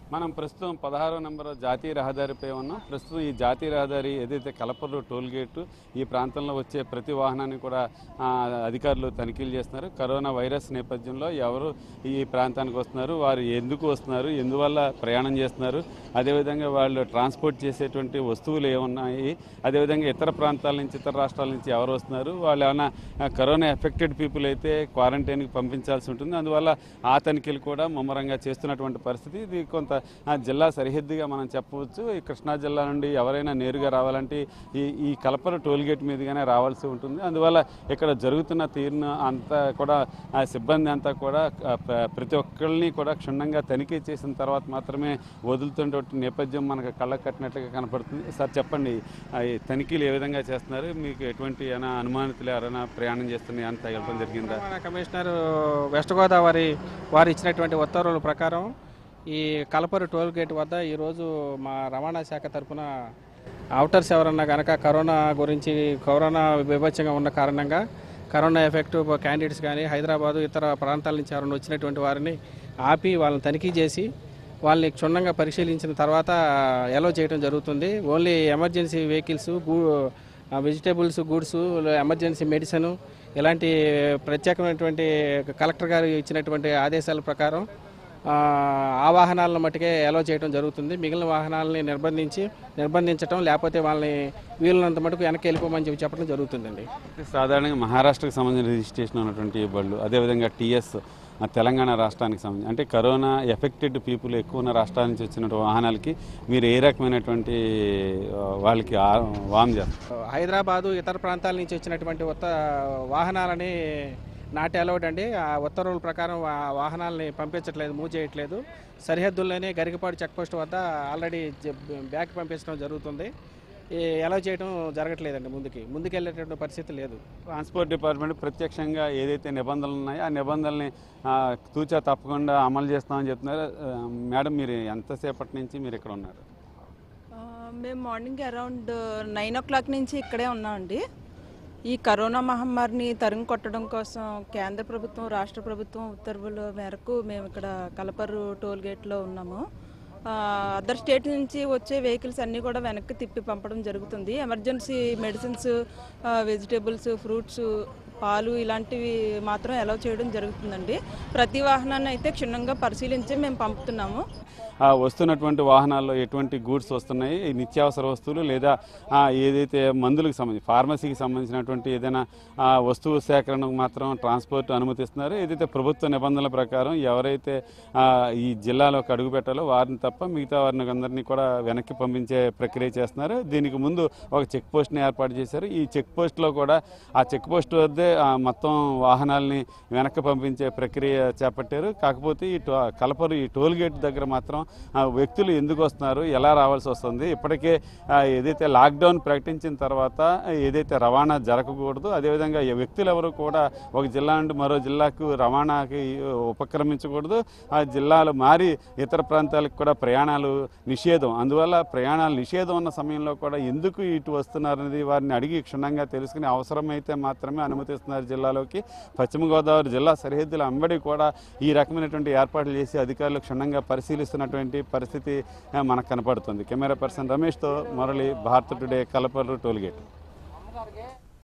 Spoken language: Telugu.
మనం ప్రస్తుతం పదహారో నెంబర్ జాతీయ రహదారిపై ఉన్నాం ప్రస్తుతం ఈ జాతీయ రహదారి ఏదైతే కలపర్రు టోల్ గేటు ఈ ప్రాంతంలో వచ్చే ప్రతి వాహనాన్ని కూడా ఆ, అధికారులు తనిఖీలు చేస్తున్నారు కరోనా వైరస్ నేపథ్యంలో ఎవరు ఈ ప్రాంతానికి వస్తున్నారు వారు ఎందుకు వస్తున్నారు ఎందువల్ల ప్రయాణం చేస్తున్నారు అదేవిధంగా వాళ్ళు ట్రాన్స్పోర్ట్ చేసేటువంటి వస్తువులు ఏమున్నాయి అదేవిధంగా ఇతర ప్రాంతాల నుంచి ఇతర రాష్ట్రాల నుంచి ఎవరు వస్తున్నారు వాళ్ళు ఏమైనా ఆ, కరోనా ఎఫెక్టెడ్ పీపుల్ అయితే క్వారంటైన్కి పంపించాల్సి ఉంటుంది అందువల్ల ఆ తనిఖీలు కూడా ముమ్మరంగా చేస్తున్నటువంటి పరిస్థితి ఇది కొంత ఆ, జిల్లా సరిహద్దుగా మనం చెప్పవచ్చు ఈ కృష్ణా జిల్లా నుండి ఎవరైనా నేరుగా రావాలంటే ఈ ఈ కలపర టోల్ గేట్ మీదుగానే రావాల్సి ఉంటుంది అందువల్ల ఇక్కడ జరుగుతున్న తీరును అంతా కూడా ఆ సిబ్బంది అంతా కూడా ఆ, ప్ర- ప్రతి ఒక్కరిని కూడా క్షుణ్ణంగా తనిఖీ చేసిన తర్వాత మాత్రమే వదులుతున్నటువంటి నేపథ్యం మనకు కళ్ళకు కట్టినట్టుగా కనపడుతుంది సార్ చెప్పండి ఆ, ఈ తనిఖీలు ఏ విధంగా చేస్తున్నారు మీకు ఎటువంటి ఏమైనా అనుమానితులు ఎవరైనా ప్రయాణం చేస్తున్న ఏమైనా తగలటం జరిగిందా మన కమిషనర్ వెస్ట్ గోదావరి వారు ఇచ్చినటువంటి ఉత్తర్వుల ప్రకారం ఈ కలపరు టోల్ గేట్ వద్ద ఈరోజు మా రవాణా శాఖ తరఫున అవుటర్స్ ఎవరన్నా కనుక కరోనా గురించి కరోనా విభత్సంగా ఉన్న కారణంగా కరోనా ఎఫెక్ట్ క్యాండిడేట్స్ కానీ హైదరాబాదు ఇతర ప్రాంతాల నుంచి ఎవరైనా వచ్చినటువంటి వారిని ఆపి వాళ్ళని తనిఖీ చేసి వాళ్ళని క్షుణ్ణంగా పరిశీలించిన తర్వాత ఎలో చేయడం జరుగుతుంది ఓన్లీ ఎమర్జెన్సీ వెహికల్స్ గూ వెజిటేబుల్స్ గూడ్స్ ఎమర్జెన్సీ మెడిసిన్ ఇలాంటి ప్రత్యేకమైనటువంటి కలెక్టర్ గారు ఇచ్చినటువంటి ఆదేశాల ప్రకారం ఆ, ఆ వాహనాలను మట్టుకే ఎలో చేయడం జరుగుతుంది మిగిలిన వాహనాలని నిర్బంధించి నిర్బంధించడం లేకపోతే వాళ్ళని వీలున్నంత మటుకు వెనక్కి వెళ్ళిపోమని చెప్పి చెప్పడం జరుగుతుందండి సాధారణంగా మహారాష్ట్రకి సంబంధించిన రిజిస్ట్రేషన్ ఉన్నటువంటి బళ్ళు అదేవిధంగా టీఎస్ ఆ తెలంగాణ రాష్ట్రానికి సంబంధించి అంటే కరోనా ఎఫెక్టెడ్ పీపుల్ ఎక్కువ ఉన్న రాష్ట్రాల నుంచి వచ్చిన వాహనాలకి మీరు ఏ రకమైనటువంటి ఆ, వాళ్ళకి ఆ- వామ్ చేస్తారు హైదరాబాదు ఇతర ప్రాంతాల నుంచి వచ్చినటువంటి ఉత్త వాహనాలని నాట్ అలౌడ్ అండి ఆ ఉత్తర్వుల ప్రకారం ఆ వాహనాలని పంపించట్లేదు మూవ్ చేయట్లేదు సరిహద్దుల్లోనే గరికపాడు చెక్ పోస్ట్ వద్ద ఆల్రెడీ జ- బ్యాక్ పంపించడం జరుగుతుంది ఈ అలౌ చేయడం జరగట్లేదండి ముందుకి ముందుకు వెళ్ళేటువంటి పరిస్థితి లేదు ట్రాన్స్పోర్ట్ డిపార్ట్మెంట్ ప్రత్యక్షంగా ఏదైతే నిబంధనలు ఉన్నాయో ఆ నిబంధనల్ని ఆ, తూచా తప్పకుండా అమలు చేస్తామని చెప్తున్నారు ఆ, మేడం మీరు ఎంతసేపటి నుంచి మీరు ఇక్కడ ఉన్నారు ఆ, మేము morning around nine o'clock నుంచి ఇక్కడే ఉన్నామండి ఈ కరోనా మహమ్మారిని తరిమి కొట్టడం కోసం కేంద్ర ప్రభుత్వం రాష్ట్ర ప్రభుత్వం ఉత్తర్వుల మేరకు మేము ఇక్కడ కలపర్రు టోల్ గేట్లో ఉన్నాము అదర్ స్టేట్ నుంచి వచ్చే వెహికల్స్ అన్నీ కూడా వెనక్కి తిప్పి పంపడం జరుగుతుంది ఎమర్జెన్సీ మెడిసిన్స్ వెజిటేబుల్స్ ఫ్రూట్స్ పాలు ఇలాంటివి మాత్రం అలౌ చేయడం జరుగుతుందండి ప్రతి వాహనాన్ని అయితే క్షుణ్ణంగా పరిశీలించి మేము పంపుతున్నాము ఆ వస్తున్నటువంటి వాహనాల్లో ఎటువంటి గూడ్స్ వస్తున్నాయి ఈ నిత్యావసర వస్తువులు లేదా ఆ, ఏదైతే మందులకు సంబంధించి ఫార్మసీకి సంబంధించినటువంటి ఏదైనా ఆ, వస్తువు సేకరణకు మాత్రం ట్రాన్స్పోర్ట్ అనుమతిస్తున్నారు ఏదైతే ప్రభుత్వ నిబంధనల ప్రకారం ఎవరైతే ఆ, ఈ జిల్లాలోకి అడుగు పెట్టాలో వారిని తప్ప మిగతా వారిని అందరినీ కూడా వెనక్కి పంపించే ప్రక్రియ చేస్తున్నారు దీనికి ముందు ఒక చెక్ పోస్ట్ని ఏర్పాటు చేశారు ఈ చెక్ పోస్ట్లో కూడా ఆ చెక్ పోస్ట్ వద్దే ఆ, మొత్తం వాహనాల్ని వెనక్కి పంపించే ప్రక్రియ చేపట్టారు కాకపోతే ఈ టో కలపరు ఈ టోల్ గేట్ దగ్గర మాత్రం ఆ, వ్యక్తులు ఎందుకు వస్తున్నారు ఎలా రావాల్సి వస్తుంది ఇప్పటికే ఆ, ఏదైతే లాక్డౌన్ ప్రకటించిన తర్వాత ఏదైతే రవాణా జరగకూడదు అదేవిధంగా ఈ వ్యక్తులు ఎవరు కూడా ఒక జిల్లా నుండి మరో జిల్లాకు రవాణాకి ఉపక్రమించకూడదు ఆ జిల్లాలు మారి ఇతర ప్రాంతాలకు కూడా ప్రయాణాలు నిషేధం అందువల్ల ప్రయాణాలు నిషేధం ఉన్న సమయంలో కూడా ఎందుకు ఇటు వస్తున్నారనేది వారిని అడిగి క్షుణ్ణంగా తెలుసుకుని అవసరమైతే మాత్రమే అనుమతిస్తున్నారు జిల్లాలోకి పశ్చిమ గోదావరి జిల్లా సరిహద్దుల అంబడి కూడా ఈ రకమైనటువంటి ఏర్పాట్లు చేసి అధికారులు క్షుణ్ణంగా పరిశీలిస్తున్నటువంటి పరిస్థితి ఆ, మనకు కనపడుతుంది కెమెరా పర్సన్ రమేష్తో మురళి భారత్ టుడే కలపర్రు టోల్గేట్